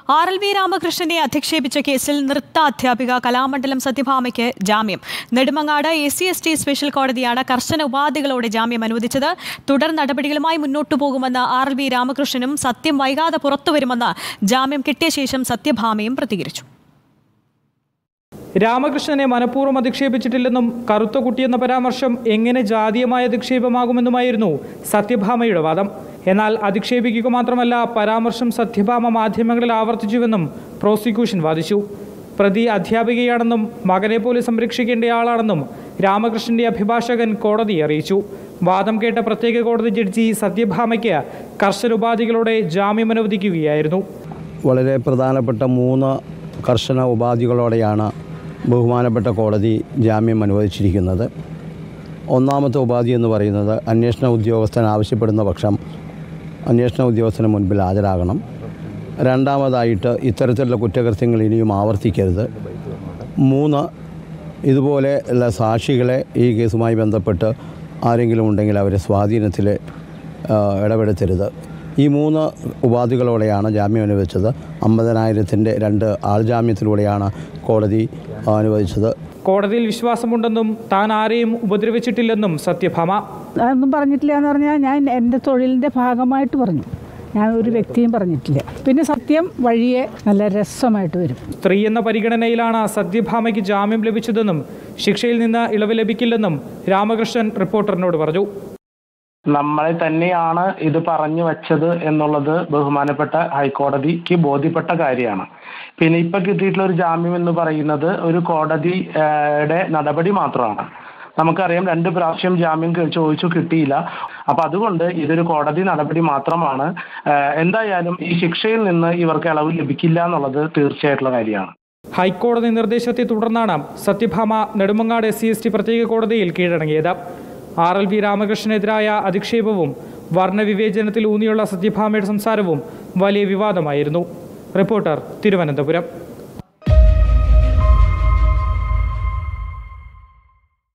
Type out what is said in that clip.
R L V രാമകൃഷ്ണനെ അധിക്ഷേപിച്ച കേസിൽ നൃത്ത അധ്യാപിക കലാമണ്ഡലം സത്യഭാമയ്ക്ക് ജാമ്യം Nedumangad A C S T special കോടതിയാണ് കർശന ഉപാധികളോടെ ജാമ്യം അനുവദിച്ചത് തുടർ നടപടികളുമായി മുന്നോട്ടു പോകുമെന്ന് ആർ എൽ വി രാമകൃഷ്ണനും സത്യം വൈകാതെ പുറത്തുവരുമെന്ന് ജാമ്യം കിട്ടിയ ശേഷം സത്യഭാമയും പ്രതികരിച്ചു രാമകൃഷ്ണനെ മനഃപൂർവ്വം അധിക്ഷേപിച്ചിട്ടില്ലെന്നും കറുത്ത കുട്ടിയെന്ന പരാമർശം എങ്ങനെ ജാതീയമായ അധിക്ഷേപമാകുമെന്നുമായിരുന്നു സത്യഭാമയുടെ വാദം എന്നാൽ അധിക്ഷേപിക്കുക മാത്രമല്ല പരാമർശം സത്യഭാമ മാധ്യമങ്ങളിൽ ആവർത്തിച്ചുവെന്നും പ്രോസിക്യൂഷൻ വാദിച്ചു പ്രതി അധ്യാപികയാണെന്നും മകനെ പോലെ സംരക്ഷിക്കേണ്ടയാളാണെന്നും രാമകൃഷ്ണന്റെ അഭിഭാഷകൻ കോടതിയെ അറിയിച്ചു വാദം കേട്ട പ്രത്യേക കോടതി ജഡ്ജി സത്യഭാമയ്ക്ക് കർശന ഉപാധികളോടെ ജാമ്യം അനുവദിക്കുകയായിരുന്നു വളരെ പ്രധാനപ്പെട്ട മൂന്ന് കർശന ഉപാധികളോടെയാണ് ബഹുമാനപ്പെട്ട കോടതി ജാമ്യം അനുവദിച്ചിരിക്കുന്നത് ഒന്നാമത്തെ ഉപാധി എന്ന് പറയുന്നത് അന്വേഷണ ഉദ്യോഗസ്ഥൻ ആവശ്യപ്പെടുന്ന പക്ഷം അന്വേഷണ ഉദ്യോഗസ്ഥന് മുൻപിൽ ഹാജരാകണം രണ്ടാമതായിട്ട് ഇത്തരത്തിലുള്ള കുറ്റകൃത്യങ്ങൾ ഇനിയും ആവർത്തിക്കരുത് മൂന്ന് ഇതുപോലെ ഉള്ള സാക്ഷികളെ ഈ കേസുമായി ബന്ധപ്പെട്ട് ആരെങ്കിലും ഉണ്ടെങ്കിൽ അവരെ സ്വാധീനത്തിൽ ആ, ഇടപെടുത്തരുത് ഈ മൂന്ന് ഉപാധികളോടെയാണ് ജാമ്യം അനുവദിച്ചത് അമ്പതിനായിരത്തിൻ്റെ രണ്ട് ആൾ ജാമ്യത്തിലൂടെയാണ് കോടതി അനുവദിച്ചത് കോടതിയിൽ വിശ്വാസമുണ്ടെന്നും താൻ ആരെയും ഉപദ്രവിച്ചിട്ടില്ലെന്നും സത്യഭാമ അതൊന്നും പറഞ്ഞിട്ടില്ല എന്ന് പറഞ്ഞാൽ ഞാൻ എൻ്റെ തൊഴിലിൻ്റെ ഭാഗമായിട്ട് പറഞ്ഞു ഞാൻ ഒരു വ്യക്തിയും പറഞ്ഞിട്ടില്ല പിന്നെ സത്യം വഴിയെ നല്ല രസമായിട്ട് വരും സ്ത്രീ എന്ന പരിഗണനയിലാണ് സത്യഭാമയ്ക്ക് ജാമ്യം ലഭിച്ചതെന്നും ശിക്ഷയിൽ നിന്ന് ഇളവ് ലഭിക്കില്ലെന്നും രാമകൃഷ്ണൻ റിപ്പോർട്ടറിനോട് പറഞ്ഞു നമ്മളെ തന്നെയാണ് ഇത് പറഞ്ഞു വച്ചത് എന്നുള്ളത് ബഹുമാനപ്പെട്ട ഹൈക്കോടതിക്ക് ബോധ്യപ്പെട്ട കാര്യമാണ് പിന്നെ ഇപ്പൊ കിട്ടിയിട്ടുള്ള ഒരു ജാമ്യം എന്ന് പറയുന്നത് ഒരു കോടതിയുടെ നടപടി മാത്രമാണ് നമുക്കറിയാം രണ്ട് പ്രാവശ്യം ജാമ്യം കേ- ചോദിച്ചു കിട്ടിയില്ല അപ്പൊ അതുകൊണ്ട് ഇതൊരു കോടതി നടപടി മാത്രമാണ് ഏഹ് എന്തായാലും ഈ ശിക്ഷയിൽ നിന്ന് ഇവർക്ക് ഇളവ് ലഭിക്കില്ല എന്നുള്ളത് തീർച്ചയായിട്ടുള്ള കാര്യമാണ് ഹൈക്കോടതി നിർദ്ദേശത്തെ തുടർന്നാണ് Sathyabhama Nedumangad S C S T പ്രത്യേക കോടതിയിൽ കീഴടങ്ങിയത് ആർ എൽ വി രാമകൃഷ്ണനെതിരായ അധിക്ഷേപവും വർണ്ണവിവേചനത്തിൽ ഊന്നിയുള്ള സത്യഭാമയുടെ സംസാരവും വലിയ വിവാദമായിരുന്നു റിപ്പോർട്ടർ തിരുവനന്തപുരം